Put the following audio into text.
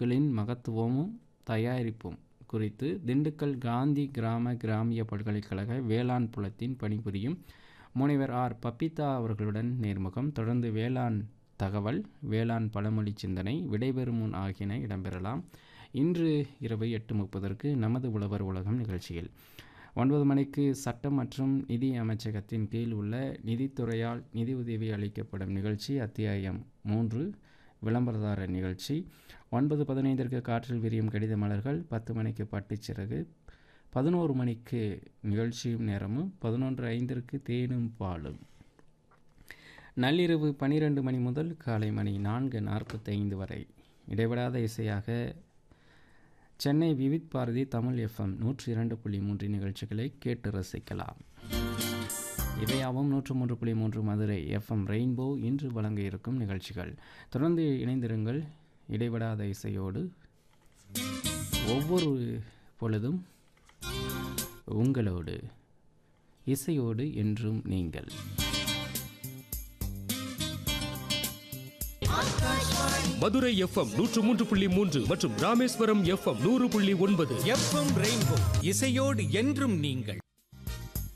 பொருட்களின் மகத்துவமும் தயாரிப்பும் குறித்து திண்டுக்கல் காந்தி கிராம கிராமிய பல்கலைக்கழக வேளாண் புலத்தின் பணிபுரியும் முனைவர் ஆர் பப்பிதா அவர்களுடன் நேர்முகம் தொடர்ந்து வேளாண் தகவல் வேளாண் பழமொழி சிந்தனை விடைபெறும் முன் ஆகியன இடம்பெறலாம் இன்று இரவு எட்டு முப்பதற்கு நமது உழவர் உலகம் நிகழ்ச்சியில் ஒன்பது மணிக்கு சட்டம் மற்றும் நிதி அமைச்சகத்தின் கீழ் உள்ள நிதித்துறையால் நிதி உதவி அளிக்கப்படும் நிகழ்ச்சி அத்தியாயம் மூன்று விளம்பரதாரர் நிகழ்ச்சி ஒன்பது பதினைந்திற்கு காற்றில் விரியும் கடித மலர்கள் பத்து மணிக்கு பட்டுச்சிறகு பதினோரு மணிக்கு நிகழ்ச்சியும் நேரமும் பதினொன்று ஐந்திற்கு தேனும் பாலும் நள்ளிரவு பனிரெண்டு மணி முதல் காலை மணி நான்கு நாற்பத்தைந்து வரை இடைவிடாத இசையாக சென்னை விவித் பாரதி தமிழ் எஃப்எம் நூற்றி இரண்டு புள்ளி மூன்று நிகழ்ச்சிகளை கேட்டு ரசிக்கலாம் இவையாவும் நூற்று மூன்று புள்ளி மூன்று மதுரை எஃப்எம் ரெயின்போ இன்று வழங்க இருக்கும் நிகழ்ச்சிகள் தொடர்ந்து இணைந்திருங்கள் இடைவிடாத இசையோடு ஒவ்வொரு பொழுதும் உங்களோடு இசையோடு என்றும் நீங்கள் மதுரை எஃப்எம் நூற்று மூன்று புள்ளி மூன்று மற்றும் ராமேஸ்வரம் எஃப்எம் நூறு புள்ளி ஒன்பது எஃப்எம் ரெயின்போ இசையோடு என்றும் நீங்கள்